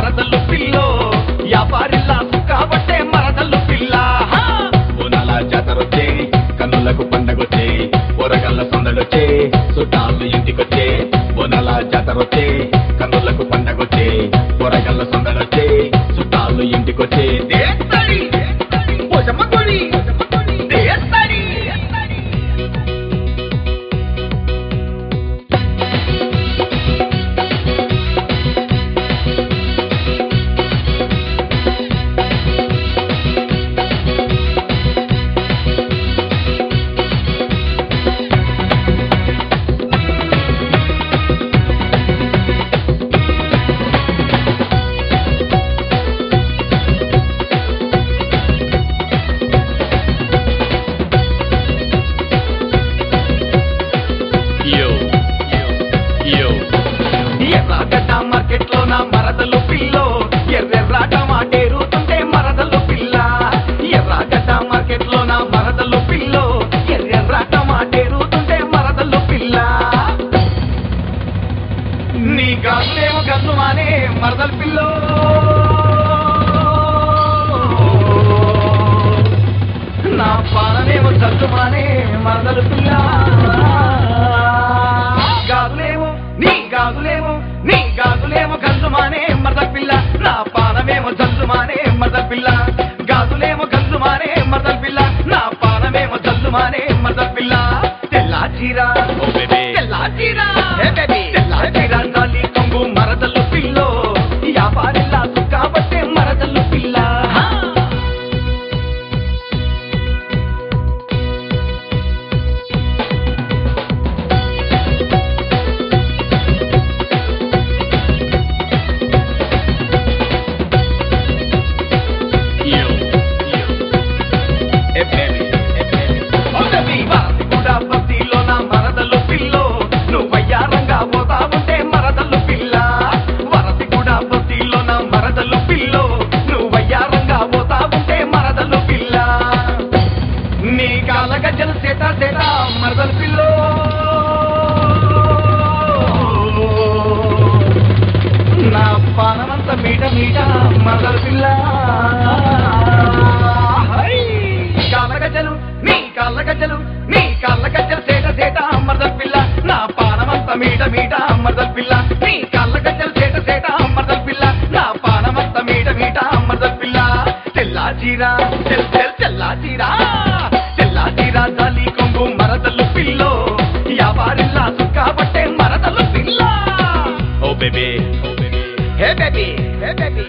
మరదలు పిల్లో వ్యాపారిల్లా కాబట్టే మరదలు పిల్ల హా! బోనాల జాతరొచ్చే కన్నులకు పండగొచ్చే ఊరగల్ల సందడొచ్చే చుట్టాలు ఇంటికొచ్చే బోనాల జాతరొచ్చే కన్నులకు పండగొచ్చే ఊరగల్ల సందడొచ్చే చుట్టాలు ఇంటికొచ్చే దేత్తడి పోషమ్మ కొడి దేత్తడి యో యో ఎర్రగడ్డ మార్కెట్ లో నా మరదలు పిల్లో ఎర్రెర్ర టమాటేరుతుంటే మరదలు పిల్ల ఎర్రగడ్డ మార్కెట్ లో నా మరదలు పిల్లో ఎర్రెర్ర టమాటేరుతుంటే మరదలు పిల్ల నీ గాజులేమో గన్నుమానే మరదలు పిల్లో నా పానమేమో చల్లుమానే మరదలు పిల్ల గాజులేమో నీ గాజులేమో నీ గాజులేమో గంజుమానే మరదలు పిల్ల నా పానమేమో జల్లుమానే మరదలు పిల్ల గాజులేమో గంజుమానే మరదలు పిల్ల నా పానమేమో జల్లుమానే మరదలు పిల్ల తెల్లా చీర ఓ బేబీ తెల్లా చీర తెల్లా చీర జాలి కొంగు మరదలు పిల్లో వ్యాపారిల్లా కాబట్టే మరదలు పిల్ల యో ఏ బేబీ ఏ బేబీ ఒకటి వాసి కూడా బస్తీలో నా మరదలు పిల్లో నువ్వయ్యారంగా పోతా ఉంటే మరదలు పిల్ల వరసి కూడా బస్తీలో నా మరదలు పిల్లో నువ్వయ్యారంగా పోతా ఉంటే మరదలు పిల్ల నీ కాల గజ్జలు సేట సేట మరదలు పిల్లో నా పానమంత మీట మీట మరదలు పిల్ల హై! కాళ్ళ గజ్జలు నీ కాళ్ళ గజ్జలు నీ కాళ్ళ గజ్జలు సేట సేట మరదల పిల్ల నా పానమంత మీట మీట మరదల పిల్ల నీ కాళ్ళ గజ్జలు సేట సేట మరదల పిల్ల నా పానమంత మీట మీట మరదల పిల్ల తెల్లా చీర తెల్ తెల్ తెల్లా చీర తెల్లా చీర జాలి కొంగు మరదలు పిల్లో వ్యాపారిల్లా కాబట్టే మరదలు పిల్ల oh baby oh baby hey baby hey baby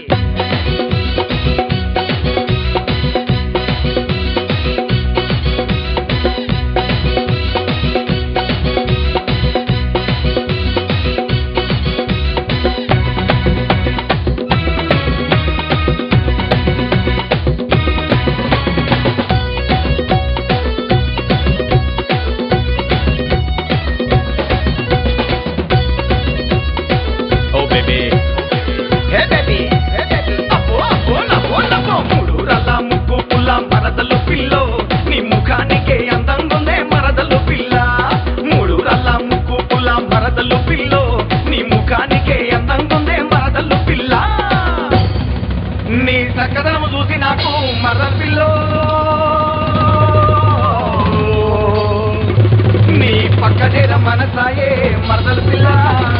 oh baby hey baby hey baby అబ్బో అబ్బో నవ్వో నవ్వో మూడు రల్ల ముక్కు పుల్ల మరదలు పిల్లో నీ ముఖానికే అందంగుందే మరదలు పిల్ల మూడు రల్ల ముక్కు పుల్ల మరదలు పిల్లో నీ ముఖానికే అందంగుందే మరదలు పిల్ల నీ సకదనము చూసి నాకు మరదలు పిల్లో నీ పక్క చేర మనసాయే మరదలు పిల్ల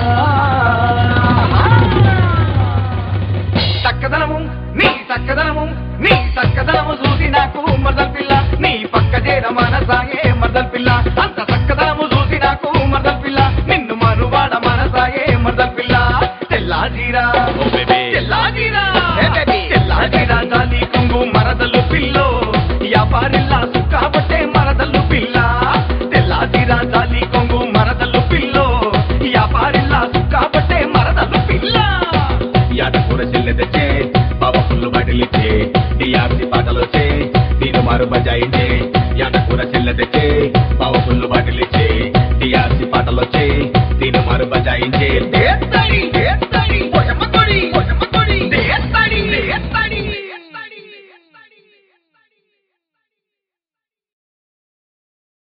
చక్కదనము నీ చక్కదనము నీ చక్కదనము చూసి నాకు మరదల పిల్ల నీ పక్క చేర మనసాయే మరదల పిల్ల అంత చక్కదనము చూసి నాకు మరదల పిల్ల నిన్ను మనువాడ మనసాయే మరదల పిల్ల తెల్లా జీరా ఓ బేబీ తెల్లా జీరా తెల్లా జీరా జాలి కొంగు మరదలు పిల్లో వ్యాపారిల్లా కాబట్టే మరదలు పిల్ల తెల్లా జీరా జాలి కొంగు మరదలు పిల్లో వ్యాపారిల్లా కాబట్టే మరదలు పిల్ల యాట కూర చెల్లె తెచ్చే బాబా ఫుల్లు బట్టలిచ్చే డిఆర్సి పాటలు వచ్చే నేను మారు బజాయించే